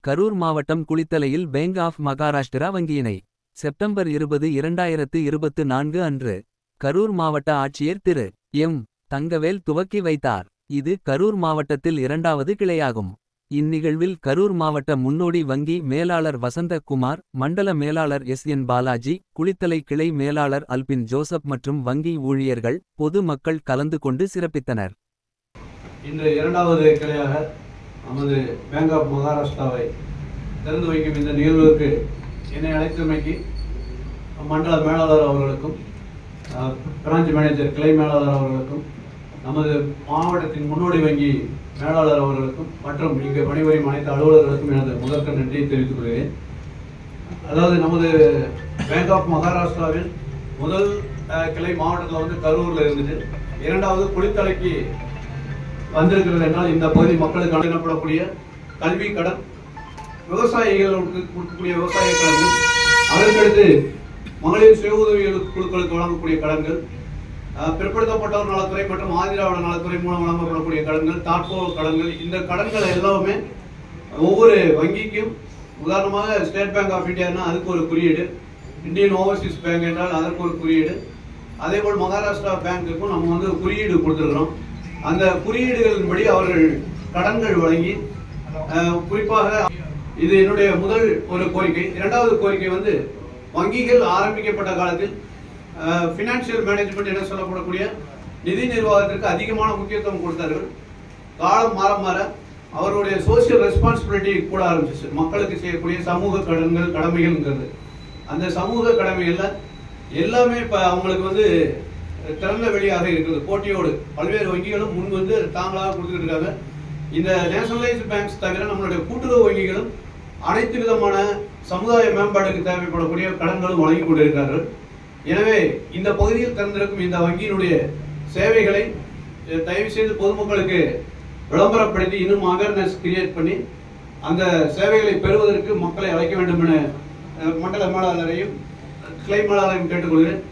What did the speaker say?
கரூர் மாவட்டம் குளித்தலையில் bank of Maharashtra வங்கியினை செப்டம்பர் இருபது இரண்டாயிரத்து இருபத்து நான்கு அன்று கரூர் மாவட்ட ஆட்சியர் திரு எம் தங்கவேல் துவக்கி வைத்தார் இது கரூர் மாவட்டத்தில் இரண்டாவது கிளையாகும் இந்நிகழ்வில் கரூர் மாவட்ட முன்னோடி வங்கி மேலாளர் வசந்த குமார் மண்டல மேலாளர் எஸ் என் பாலாஜி குளித்தலை கிளை மேலாளர் அல்பின் ஜோசப் மற்றும் வங்கி ஊழியர்கள் பொது மக்கள் கலந்து கொண்டு சிறப்பித்தனர் இன்று இரண்டாவது கிளையாக நமது பேங்க் ஆஃப் மகாராஷ்டிராவை திறந்து வைக்கும் இந்த நிகழ்வுக்கு என்னை அழைத்தமைக்கு மண்டல மேலாளர் அவர்களுக்கும் அஹ், பிரான்ச் மேனேஜர் கிளை மேலாளர் அவர்களுக்கும் நமது மாவட்டத்தின் முன்னோடி வங்கி மேலாளர் அவர்களுக்கும் மற்றும் இங்கு பணிபுரியும் அனைத்து அலுவலர்களுக்கும் எனது முதற்க நன்றியை தெரிவித்துக் கொள்கிறேன் அதாவது நமது பேங்க் ஆஃப் மகாராஷ்டிராவில் முதல் அஹ், கிளை மாவட்டத்தில் வந்து கரூர்ல இருந்துச்சு இரண்டாவது குளித்தலைக்கு வந்திருக்கிறது என்றால் இந்த பகுதி மக்களுக்கு அனுப்பப்படக்கூடிய கல்வி கடன் விவசாயிகளுக்கு கொடுக்கக்கூடிய விவசாய கடன்கள் அதற்கடுத்து மகளிர் சுய உதவி குழுக்களுக்கு வழங்கக்கூடிய கடன்கள் அஹ், பிற்படுத்தப்பட்டோர் நலத்துறை மற்றும் ஆதிராவிட நலத்துறை மூலம் வழங்கப்படக்கூடிய கடன்கள் தாட்கோ கடன்கள் இந்த கடன்கள் எல்லாமே ஒவ்வொரு வங்கிக்கும் உதாரணமாக ஸ்டேட் பேங்க் ஆஃப் இந்தியானா அதுக்கு ஒரு குறியீடு இந்தியன் ஓவர்சீஸ் பேங்க் என்றால் அதற்கு ஒரு குறியீடு அதே போல் மகாராஷ்டிரா பேங்க்குக்கும் நம்ம வந்து குறியீடு கொடுத்துருக்கிறோம் அந்த குறியீடுகளின்படி அவர்கள் கடன்கள் வழங்கி அஹ், குறிப்பாக இது என்னுடைய முதல் ஒரு கோரிக்கை இரண்டாவது கோரிக்கை வந்து வங்கிகள் ஆரம்பிக்கப்பட்ட காலத்தில் பினான்சியல் மேனேஜ்மெண்ட் என சொல்லப்படக்கூடிய நிதி நிர்வாகத்திற்கு அதிகமான முக்கியத்துவம் கொடுத்தார்கள் காலம் மாற மாற அவருடைய சோசியல் ரெஸ்பான்சிபிலிட்டி கூட ஆரம்பிச்சிச்சு மக்களுக்கு செய்யக்கூடிய சமூக கடன்கள் கடமைகள்ங்கிறது அந்த சமூக கடமைகள்ல எல்லாமே இப்ப அவங்களுக்கு வந்து திறந்த வெளியாக இருக்குது போட்டியோடு பல்வேறு வங்கிகளும் முன் வந்து தாங்களாக கொடுத்துட்டு இருக்காங்க இந்த நேஷனலைஸ்ட் பேங்க்ஸ் தவிர நம்மளுடைய கூட்டுறவு வங்கிகளும் அனைத்து விதமான சமுதாய மேம்பாட்டுக்கு தேவைப்படக்கூடிய கடன்களும் வழங்கி கொண்டிருக்கிறார்கள் எனவே இந்த பகுதியில் திறந்திருக்கும் இந்த வங்கியினுடைய சேவைகளை அஹ், தயவு செய்து பொதுமக்களுக்கு விளம்பரப்படுத்தி இன்னும் அவேர்னஸ் கிரியேட் பண்ணி அந்த சேவைகளை பெறுவதற்கு மக்களை அழைக்க வேண்டும் என அஹ், மண்டல மேலாளரையும் கிளை மேலாளரையும் கேட்டுக்கொள்கிறேன்